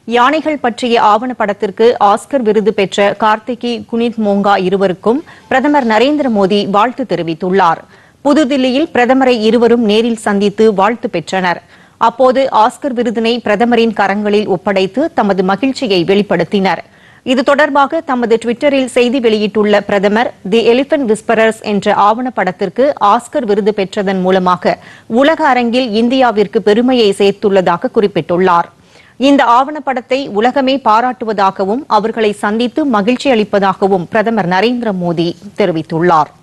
யானைகள் பற்றிய ஆவணப்படத்திற்கு ஆஸ்கர் விருது பெற்ற கார்த்திகி குனித் மோங்கா இருவருக்கும் பிரதமர் நரேந்திர மோடி வாழ்த்து தெரிவித்துள்ளார் புதுதில்லியில் பிரதமரை இருவரும் நேரில் சந்தித்து வாழ்த்து பெற்றனர் அப்போது ஆஸ்கர் விருதினை பிரதமரின் கரங்களில் ஒப்படைத்து தமது மகிழ்ச்சியை வெளிப்படுத்தினர் இது தொடர்பாக தமது டுவிட்டரில் செய்தி வெளியிட்டுள்ள பிரதமர் தி எலிபென்ட் விஸ்பரர்ஸ் என்ற ஆவணப்படத்திற்கு ஆஸ்கர் விருது பெற்றதன் மூலமாக உலக அரங்கில் இந்தியாவிற்கு பெருமையை சேர்த்துள்ளதாக குறிப்பிட்டுள்ளார் இந்த ஆவணப்படத்தை உலகமே பாராட்டுவதாகவும் அவர்களை சந்தித்து மகிழ்ச்சி அளிப்பதாகவும் பிரதமர் நரேந்திர மோடி தெரிவித்துள்ளார்